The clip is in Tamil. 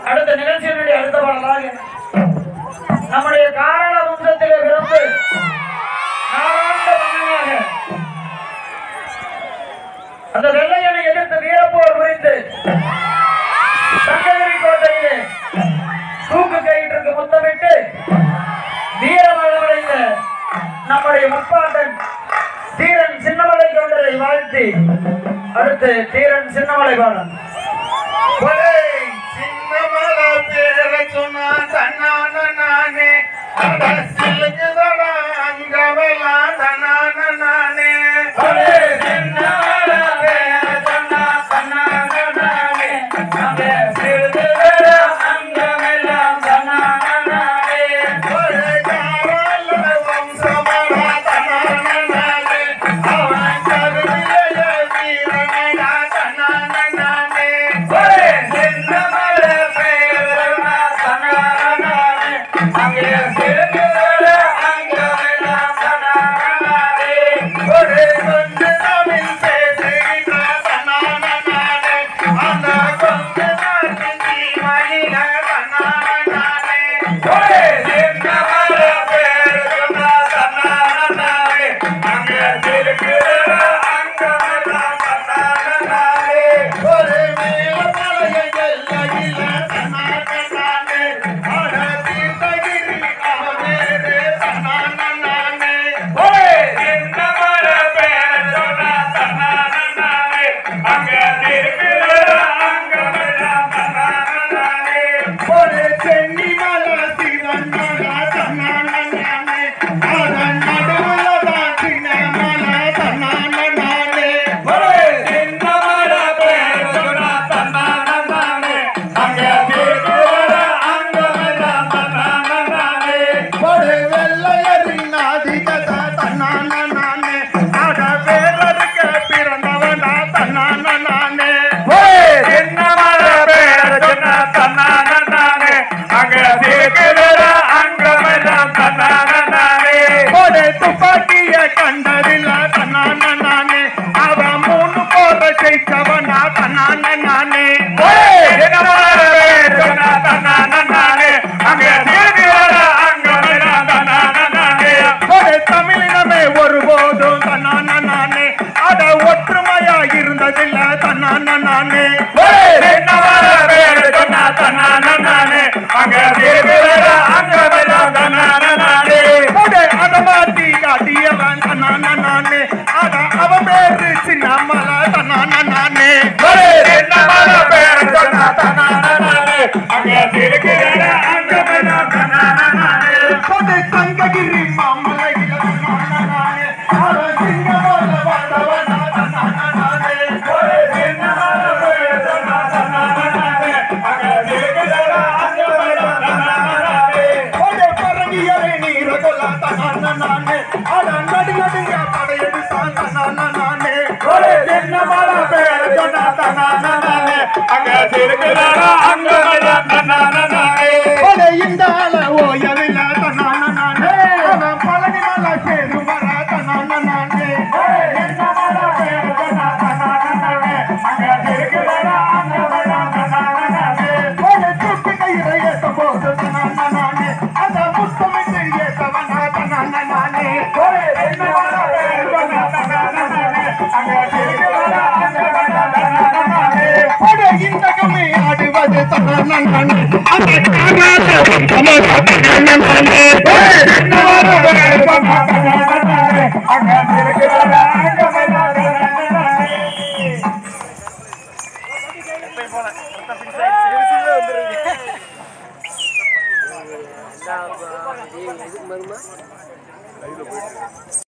அடுத்த நிகழ்ச்சியினுடைய அடுத்த பாடலாக நம்முடைய காரண வம்சத்திலே பிறந்து நாளாந்த மன்னனாக அந்த வெள்ளையனை எதிர்த்து வீரப்போர் புரிந்து சங்ககிரி கோட்டையிலே தூக்கு கயிற்றுக்கு முத்தமிட்டு வீரமழமடைந்த நம்முடைய முப்பாட்டன் தீரன் சின்னமலை கவுண்டரை வாழ்த்தி அடுத்து தீரன் சின்னமலை பாடம் ஒரே சின்னமல பேர சொன்னா தன்னான நானே அட சிலுக்குதடா அங்கமெல்லாம் தன்னான நானே ஒரே சின்னமல பேர சொன்னா தன்னான நானே அட சிலுக்குதடா அங்கமெல்லாம் தன்னான நானே ஒரே காவல வம்சமடா தன்னான நானே அவன் கருவிலே வீரனடா தன்னான நானே ஒரே சின்னமல பேரனா தன்னானே அங்கே சிறுகுதடா அங்கமெல்லாம் தன்னானே ஒரே கொண்டு தமிழ் பேசுகின்ற தன்னானே அந்த கொண்டு நாட்டின் தீமையில தன்னானே ஒரே சின்னமல பேரனா தன்னானே அங்கே சிறுகுதடா அங்கமெல்லாம் தன்னானே ஒரே மேல மலையை எல்லையில தன்னானே அட தீர்த்தகிரி அவனே தன்னானே ஒரே சின்னமல பேரனா தன்னானே அங்கே சிறுகுதடா அங்கமெல்லாம் தன்னானே ஒரே சென்னி மல சிவன்னடா தன்னானே அதன் நடுவுல தான் சின்னமல தன்னானே ஒரே சின்னமல பேரனா தன்னானே அங்கே சிறுகுதடா அங்கமெல்லாம் தன்னானே ஒரே வெள்ளையரின் ஆதிக்கத தன்னானே அட வேறருக்க பிறந்தவனா தன்னானே ஒரே சின்னமல பேரனா தன்னானே அங்கே சிறுகுதடா அங்கமெல்லாம் தன்னானே ஒரே துப்பாக்கிய கண்டதில்ல தன்னானே அவன் மூணு போற ஜெயிச்சவனா தன்னானே ஒரே சின்னமல பேரனா தன்னானே அங்கே சிறுகுதடா அங்கமெல்லாம் தன்னானே ஒரே தமிழினமே ஒருபோதும் தன்னானே அத ஒற்றுமையா இருந்ததில்ல தன்னானே ஒரே சின்னமல பேரனா தன்னானே அங்கே சிறுகுதடா அங்கமெல்லாம் தன்னானே ஒரே அத மாத்தி காட்டியவன் தன்னானே அத அவ பேரு சின்னமல தன்னானே ஒரே சின்னமல பேரனா தன்னானே அங்கே சிறுகுதடா அங்கமெல்லாம் தன்னானே ஒரே சங்ககிரி மாமலையில தன்னானே அத சிங்கமல வந்தவனா தன்னானே ஒரே சின்னமல பேரனா தன்னானே அங்கே சிறுகுதடா அங்கமெல்லாம் தன்னானே ஒரே பரங்கியரை நீர கொல்ல தன்னானே அத நடு நடுங்க படையெடுத்தான் தன்னானே ஒரே சின்னமல பேரனா தன்னானே அங்கே சிறுகுதடா அங்கமெல்லாம் தன்னானே ஒரே இந்த ஆள ஓயவில்ல தன்னானே அவன் பழனி மலை சேரு வர தன்னானே ஒரே சின்னமல பேரனா தன்னானே அங்கே சிறுகுதடா அங்கமெல்லாம் தன்னானே ஒரே தூக்கு கயிறை ஏத்த போது தன்னானே அத முத்தமிட்டு ஏத்தவனா தன்னானே ஒரே சின்னமல பேரனா தன்னானே அங்கே சிறுகுதடா அங்கமெல்லாம் தன்னானே ஒரே இந்த கம்மி ஆடுவது தன்னானே அந்த காரணத்தை தன்னானே ஒரே சின்னமல பேரனா தன்னானே அங்கே சிறுகுதடா அங்கமெல்லாம் தன்னானே இதுக்கு மருமா